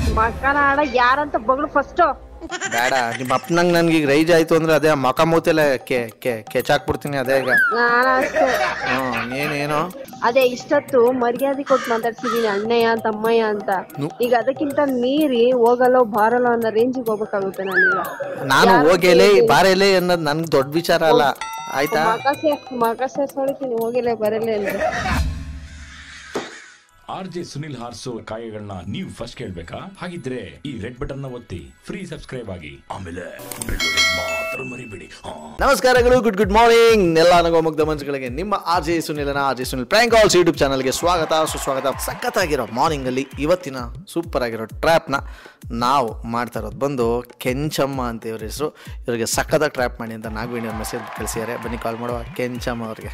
ಮಕ್ಕನ ಆಡ ಯಾರಂತ ಬಗಳು ಫಸ್ಟ್ ಬೇಡ ನಿಮ್ಮ ಅಪ್ಪನಂಗೆ ನನ್ಗೆ ಈಗ ರೈಜ್ ಆಯ್ತು ಅಂದ್ರೆ ಅದೇ ಮೊಕ ಮೂತಿಲ್ಲ ಕೆ ಕೆ ಕೆಚಾಕ್ಬಿಡ್ತೀನಿ ಅದೇ ಈಗ ನಾನು ಅಷ್ಟೇ ಹ್ಞೂ ನೀನೇನು ಅದೇ ಇಷ್ಟೊತ್ತು ಮರ್ಯಾದೆ ಕೊಟ್ಟು ಮಾತಾಡ್ಸಿದೀನಿ ಅಣ್ಣಯ್ಯ ತಮ್ಮಯ್ಯ ಅಂತ ನು- ಈಗ ಅದಕ್ಕಿಂತ ಮೀರಿ ಹೋಗಲ್ಲೋ ಬಾರಲ್ಲೋ ಅನ್ನೋ ರೇಂಜಿಗೆ ಹೋಗ್ಬೇಕಾಗುತ್ತೆ ನಾನೀಗ ನಾನು ಹೋಗೇಲೆ ಬಾರೇಲೆ ಅನ್ನೋದು ನನ್ಗೆ ದೊಡ್ಡ ವಿಚಾರ ಅಲ್ಲ ಆಯ್ತಾ ಮಕ ಸೇರ್ ಮಕ ಸೇರ್ಸೊಳಿತೀನಿ ಹೋಗಿಲ್ಲ ಬರಲ್ಲ ಅಂದ್ರೆ ಆರ್ ಜೆ ಸುನಿಲ್ ಹಾರ್ಸೋ ಕಾಯಗಳನ್ನ ನೀವು ಫಸ್ಟ್ ಕೇಳ್ಬೇಕಾ ಹಾಗಿದ್ರೆ ಈ ರೆಡ್ ಬಟನ್ ನ ಒತ್ತಿ ಫ್ರೀ ಸಬ್ಸ್ಕ್ರೈಬ್ ಆಗಿ ಆಮೇಲೆ ಬೆಳ್ಳುಳ್ಳಿ ಮಾತ್ರ ಮರಿಬೇಡಿ ಹಾ ನಮಸ್ಕಾರಗಳು ಗುಡ್ ಗುಡ್ ಮಾರ್ನಿಂಗ್ ಎಲ್ಲ ನಗೋ ಮುಗ್ಧ ಮನ್ಸುಗಳಿಗೆ ನಿಮ್ಮ ಆರ್ ಜೆ ಸುನಿಲನ R J Sunil prank calls YouTube ಚಾನಲ್ಗೆ ಸ್ವಾಗತ ಸುಸ್ವಾಗತ ಸಖತ್ತಾಗಿರೋ ಮಾರ್ನಿಂಗಲ್ಲಿ ಇವತ್ತಿನ ಸೂಪರ್ ಆಗಿರೋ ಟ್ರ್ಯಾಪ್ನ ನಾವು ಮಾಡ್ತಾ ಇರೋದು ಬಂದು ಕೆಂಚಮ್ಮ ಅಂತ ಇವ್ರ ಹೆಸರು ಇವರಿಗೆ ಸಖತ್ತಾಗಿ ಟ್ರ್ಯಾಪ್ ಮಾಡಿ ಅಂತ ನಾಗವೇಣಿ ಅವ್ರ ಮೆಸೇಜ್ ಕಳಿಸಿದ್ದಾರೆ ಬನ್ನಿ ಕಾಲ್ ಮಾಡುವ ಕೆಂಚಮ್ಮ ಅವ್ರಿಗೆ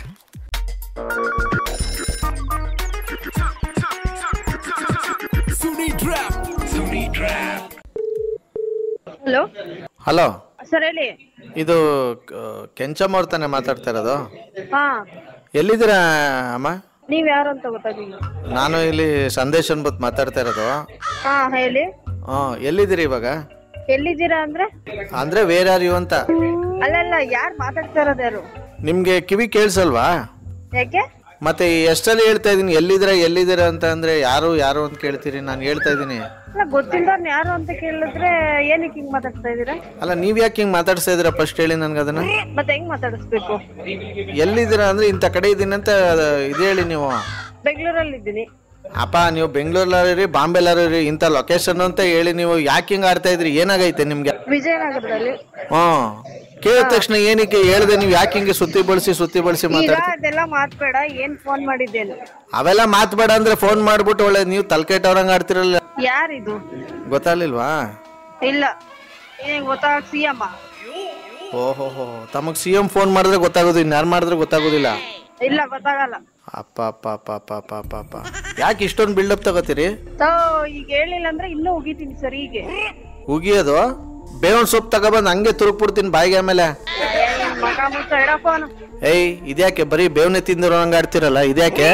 ಹಲೋ ಹಲೋ ಸರ್ ಹೇಳಿ ಇದು ಕ- ಕೆಂಚಮ್ಮ ಅವ್ರ ತಾನೇ ಮಾತಾಡ್ತಾ ಇರೋದು ಹಾ ಎಲ್ಲಿದ್ದೀರಾ ಅಮ್ಮ ನೀವ್ ಯಾರು ಅಂತ ಗೊತ್ತಾಗಿಲ್ಲ ನಾನು ಇಲ್ಲಿ ಸಂದೇಶ್ ಅನ್ಬಿಟ್ಟು ಮಾತಾಡ್ತಾ ಇರೋದು ಹಾ ಹೇಳಿ ಹಾಂ ಎಲ್ಲಿದ್ದೀರಿ ಇವಾಗ ಎಲ್ಲಿದ್ದೀರಾ ಅಂದ್ರೆ ಅಂದ್ರೆ ವೇರ್ ಆರ್ ಯು ಅಂತ ಅಲ್ಲಲ್ಲ ಯಾರು ಮಾತಾಡ್ತಾ ಇರೋದು ಯಾರು ನಿಮ್ಗೆ ಕಿವಿ ಕೇಳಿಸಲ್ವಾ ಯಾಕೆ ಮತ್ತೆ ಎಷ್ಟಲ್ಲಿ ಹೇಳ್ತಾ ಇದೀನಿ ಎಲ್ಲಿದ್ದೀರಾ ಎಲ್ಲಿದ್ದೀರಾ ಅಂತ ಅಂದ್ರೆ ಯಾರು ಯಾರು ಅಂತ ಕೇಳ್ತೀರಿ ನಾನು ಹೇಳ್ತಾ ಇದ್ದೀನಿ ಅಲ್ಲ ಗೊತ್ತಿಲ್ದವ್ರನ್ನ ಯಾರು ಅಂತ ಕೇಳಿದ್ರೆ ಏನಕ್ಕೆ ಹಿಂಗ್ ಮಾತಾಡ್ತಾ ಇದೀರಾ ಅಲ್ಲ ನೀವ್ ಯಾಕೆ ಹಿಂಗ್ ಮಾತಾಡ್ತಾ ಇದ್ದೀರಾ ಫಸ್ಟ್ ಹೇಳಿ ನನ್ಗೆ ಅದನ್ನ ಮತ್ತೆ ಹೆಂಗ್ ಮಾತಾಡಿಸ್ಬೇಕು ಎಲ್ಲಿದ್ದೀರಾ ಅಂದ್ರೆ ಇಂಥ ಕಡೆ ಇದ್ದೀನಿ ಅಂತ ಇದು ಹೇಳಿ ನೀವು ಬೆಂಗಳೂರಲ್ಲಿ ಇದ್ದೀನಿ ಅಪ್ಪ ನೀವು ಬೆಂಗಳೂರಲ್ಲಿರಿ ಬಾಂಬೆಲಾರಿ ಇಂಥ ಲೊಕೇಶನ್ ಅಂತ ಹೇಳಿ ನೀವು ಯಾಕೆ ಹಿಂಗ್ ಆಡ್ತಾ ಇದ್ರಿ ಏನಾಗೈತೆ ನಿಮ್ಗೆ ವಿಜಯನಗರದಲ್ಲಿ ಹ್ಮ್ ಕೇಳಿದ ತಕ್ಷಣ ಏನಕ್ಕೆ ಹೇಳ್ದೆ ನೀವು ಯಾಕೆ ಹಿಂಗೆ ಸುತ್ತಿ ಬಳಸಿ ಸುತ್ತಿ ಬಳಸಿ ಈಗ ಮಾತಾಡ್ತೀರಿ ಅದೆಲ್ಲ ಮಾತ್ಬೇಡ ಏನ್ ಫೋನ್ ಮಾಡಿದ್ದೇನು ಅವೆಲ್ಲ ಮಾತ್ಬೇಡ ಅಂದ್ರೆ ಫೋನ್ ಮಾಡ್ಬಿಟ್ಟು ಒಳ್ಳೆ ನೀವು ತಲ್ಕೆಟ್ಟವ್ರಂಗ್ ಆಡ್ತಿರಲ್ಲ ಯಾರಿದು ಗೊತ್ತಾಗ್ಲಿಲ್ವಾ ಇಲ್ಲ ಏನ್ ಗೊತ್ತಾಗ ಸಿ ಅಮ್ಮ ಓಹೋ ಹೋ ತಮಗ್ ಸಿ ಎಂ ಫೋನ್ ಮಾಡಿದ್ರೆ ಗೊತ್ತಾಗೋದು ಇನ್ಯಾರು ಮಾಡಿದ್ರೆ ಗೊತ್ತಾಗೋದಿಲ್ಲ ಇಲ್ಲ ಗೊತ್ತಾಗಲ್ಲ ಅಪ್ಪ ಅಪ್ಪ ಅಪ್ಪ ಅಪ್ಪ ಅಪ್ಪ ಅಪ್ಪ ಅಪ್ಪ ಯಾಕೆ ಇಷ್ಟೊಂದು ಬಿಲ್ಡಪ್ ತಗೋತೀರಿ ಸೊ ಈಗ ಹೇಳಿಲ್ಲ ಅಂದ್ರೆ ಇನ್ನೂ ಉಗಿತೀನಿ ಸರ್ ಹೀಗೆ ಉಗಿಯೋದು ಬೇವನ್ ಸೊಪ್ಪು ತಗೊಬಂದು ಹಂಗೆ ತುರುಕ್ಬಿಡ್ತೀನಿ ಬಾಯಿಗೆ ಆಮೇಲೆ ಏನ್ ಮಗ ಮುಚ್ಚ ಇಡ ಫೋನ್ ಏಯ್ ಇದ್ಯಾಕೆ ಬರೀ ಬೇವನೆ ತಿಂದಿರೋ ಹಂಗೆ ಆಡ್ತಿರಲ್ಲ ಇದ್ಯಾಕೆ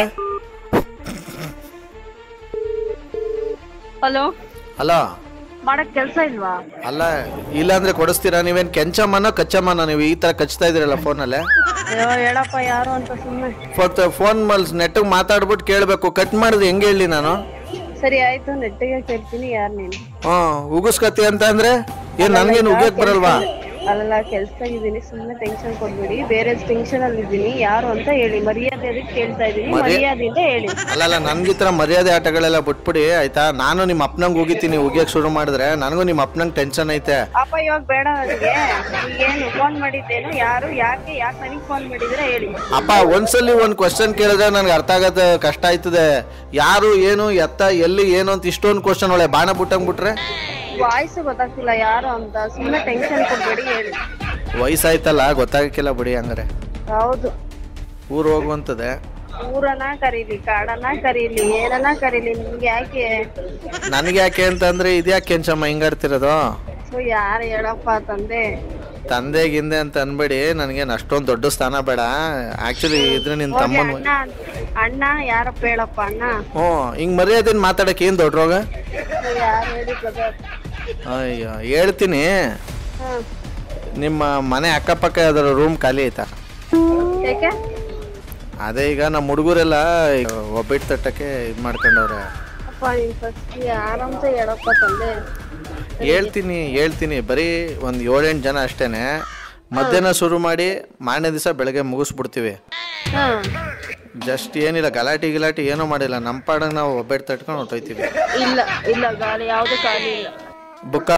ಹಲೋ ಅಲ್ಲ ಮಾಡಕ್ ಕೆಲ್ಸ ಇಲ್ವಾ ಅಲ್ಲ ಇಲ್ಲಾಂದ್ರೆ ಕೊಡಿಸ್ತೀರಾ ನೀವೇನ್ ಕೆಂಚಮ್ಮನೋ ಕಚ್ಚಮ್ಮನೋ ನೀವು ಈ ತರ ಕಚ್ತಾ ಇದೀರಲ್ಲ ಫೋನಲ್ಲೇ ಅಯ್ಯೋ ಹೇಳಪ್ಪ ಯಾರು ಅಂತ ಸುಮ್ಮನೆ ಫೋನ್ ಮಲ್ ನೆಟ್ಟಿಗೆ ಮಾತಾಡ್ಬಿಟ್ಟು ಕೇಳಬೇಕು ಕಟ್ ಮಾಡಿದ್ರೆ ಹೆಂಗೆ ಹೇಳಿ ನಾನು ಸರಿ ಆಯ್ತು ನೆಟ್ಟಿಗೆ ಕೇಳ್ತೀನಿ ಯಾರು ನೀನು ಹ್ಮ್ ಉಗಿಸ್ಕತಿ ಅಂತ ಅಂದ್ರೆ ಏನ್ ನನ್ಗೇನು ಉಗಿಯಕ್ ಬರಲ್ವಾ ಅಲ್ಲಲ್ಲ ಕೆಲ್ಸದಾಗಿದ್ದೀನಿ ಸುಮ್ಮನೆ ಟೆನ್ಷನ್ ಕೊಡ್ಬೇಡಿ ಬೇರೆ ಟೆನ್ಷನ್ ಅಲ್ಲಿ ಇದ್ದೀನಿ ಯಾರು ಅಂತ ಹೇಳಿ ಮರ್ಯಾದೆ ಅದಕ್ಕೆ ಕೇಳ್ತಾ ಇದ್ದೀನಿ ಮರ್ಯಾದೆಯಿಂದ ಹೇಳಿ ಅಲ್ಲಲ್ಲ ನನ್ಗೆ ಈ ತರ ಮರ್ಯಾದೆ ಆಟಗಳೆಲ್ಲ ಬಿಟ್ಬಿಡಿ ಆಯ್ತಾ ನಾನು ನಿಮ್ಮ ಅಪ್ಪನಂಗ್ ಉಗಿತೀನಿ ಉಗಿಯಕ್ ಶುರು ಮಾಡಿದ್ರೆ ನನಗೂ ನಿಮ್ಮ ಅಪ್ಪನಂಗ್ ಟೆನ್ಷನ್ ಐತೆ ಅಪ್ಪ ಇವಾಗ ಬೇಡ ನನಗೆ ಈಗೇನು ಫೋನ್ ಮಾಡಿದ್ದೇನು ಯಾರು ಯಾಕೆ ಯಾಕೆ ನನಗೆ ಫೋನ್ ಮಾಡಿದ್ರೆ ಹೇಳಿ ಅಪ್ಪ ಒಂದ್ಸಲಿ ಒಂದ್ ಕ್ವಶನ್ ಕೇಳಿದ್ರೆ ನನ್ಗೆ ಅರ್ಥ ಆಗತ್ತೆ ಕಷ್ಟ ಆಯ್ತದೆ ಯಾರು ಏನು ಎತ್ತ ಎಲ್ಲಿ ಏನು ಅಂತ ಇಷ್ಟೊಂದು ಕ್ವಶನ್ ಒಳ್ಳೆ ಬಾಣ ಬಿಟ್ಟಂಗ್ ಬಿಟ್ರೆ ವಾಯ್ಸ್ ಗೊತ್ತಾಗ್ತಿಲ್ಲ ಯಾರು ಅಂತ ಸುಮ್ಮನೆ ಟೆನ್ಷನ್ ಕೊಡ್ಬೇಡಿ ಹೇಳಿ ವಯಸ್ಸಾಯ್ತಲ್ಲ ಗೊತ್ತಾಗಕ್ಕಿಲ್ಲ ಬಿಡಿ ಹಂಗಾರೆ ಹೌದು ಊರು ಹೋಗುವಂತದೆ ಊರನ್ನ ಕರೀಲಿ ಕಾಡನ್ನ ಕರೀಲಿ ಏನನ್ನ ಕರೀಲಿ ನಿಮ್ಗೆ ಯಾಕೆ ನನಗೆ ಯಾಕೆ ಅಂತಂದ್ರೆ ಇದ್ಯಾಕೆ ಕೆಂಚಮ್ಮ ಹಿಂಗಾಡ್ತಿರೋದು ಸೊ ಯಾರು ಹೇಳಪ್ಪ ತಂದೆ ತಂದೆ ಗಿಂದೆ ಅಂತ ಅನ್ಬೇಡಿ ನನಗೇನು ಅಷ್ಟೊಂದು ದೊಡ್ಡ ಸ್ಥಾನ ಬೇಡ ಆಕ್ಚುಲಿ ಇದ್ರೆ ನಿನ್ ಹೋಗಿ ತಮ್ಮನ ಅಣ್ಣ ಅಣ್ಣ ಯಾರಪ್ಪ ಹೇಳಪ್ಪ ಅಣ್ಣ ಹ್ಞೂ ಹಿಂಗ್ ಮರ್ಯಾದೆನ್ ಮಾತಾಡಕ್ಕೆ ಏನ್ ದೊಡ್ಡ ರೋಗ ಸೊ ಯಾರು ಹೇಳಿ ಬ್ರದರ್ ಅಯ್ಯೋ ಹೇಳ್ತೀನಿ ಹ್ಮ್ ನಿಮ್ಮ ಮನೆ ಅಕ್ಕಪಕ್ಕ ಯಾವ್ದಾದ್ರು ರೂಮ್ ಖಾಲಿ ಐತಾ ಯಾಕೆ ಅದೇ ಈಗ ನಮ್ಮ ಹುಡುಗರೆಲ್ಲ ಒಬ್ಬಿಟ್ಟು ತಟ್ಟಕ್ಕೆ ಇದು ಮಾಡ್ಕೊಂಡವ್ರೆ ಅಪ್ಪ ನೀನ್ ಫಸ್ಟ್ ಯಾರಂತ ಹೇಳಪ್ಪ ತಂದೆ ಹೇಳ್ತೀನಿ ಹೇಳ್ತೀನಿ ಬರೀ ಒಂದು ಏಳೆಂಟು ಜನ ಅಷ್ಟೇನೆ ಮಧ್ಯಾಹ್ನ ಶುರು ಮಾಡಿ ಮಾರನೇ ದಿವಸ ಬೆಳಗ್ಗೆ ಮುಗಿಸ್ಬಿಡ್ತೀವಿ ಹ್ಮ್ ಜಸ್ಟ್ ಏನಿಲ್ಲ ಗಲಾಟೆ ಗಿಲಾಟಿ ಏನೂ ಮಾಡಿಲ್ಲ ನಮ್ಮ ಪಾಡಂಗೆ ನಾವು ಒಬ್ಬಟ್ಟು ತಟ್ಕೊಂಡು ಹೊಟ್ಟೋಯ್ತೀವಿ ಇಲ್ಲ ಇಲ್ಲ ಗಾಳಿ ಯಾವ್ದು ಖಾಲಿ ಇಲ್ಲ ಬುಕ್ಕ